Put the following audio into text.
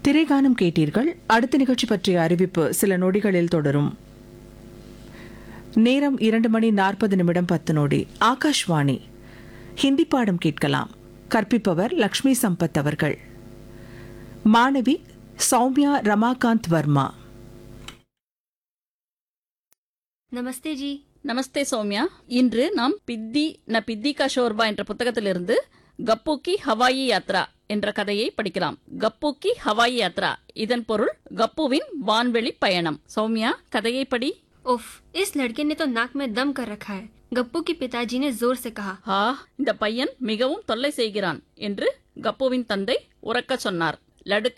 திரைகானம் கேட்டீர்கள் அடுத்த நிகழ்ச்சி பற்றிய அறிவிப்பு சில நொடிகளில் தொடரும் நேரம் இரண்டு மணி நாற்பது நிமிடம் பத்து நொடி ஆகாஷ்வாணி ஹிந்தி பாடம் கேட்கலாம் கற்பிப்பவர் லக்ஷ்மி சம்பத் அவர்கள் மாணவி சௌமியா ரமாகாந்த் வர்மா नमस्ते जी நமஸ்தே சௌமியா இன்று நாம் பித்தி ந பித்தி கா ஷோர்பா என்ற புத்தகத்திலிருந்து கப்பு கி ஹவாயி யாத்ரா என்ற கதையை படிக்கலாம் கப்பு கி ஹவாயி யாத்ரா இதன் பொருள் கப்புவின் வான்வெளி பயணம் சௌமியா கதையை படி उफ इस लड़के ने तो नाक में दम कर रखा है गप्पू के पिताजी ने जोर से कहा ஆ இந்த பையன் மிகவும் தொல்லை செய்கிறான் என்று கப்புவின் தந்தை உறக்கச் சொன்னார் லடுக்கா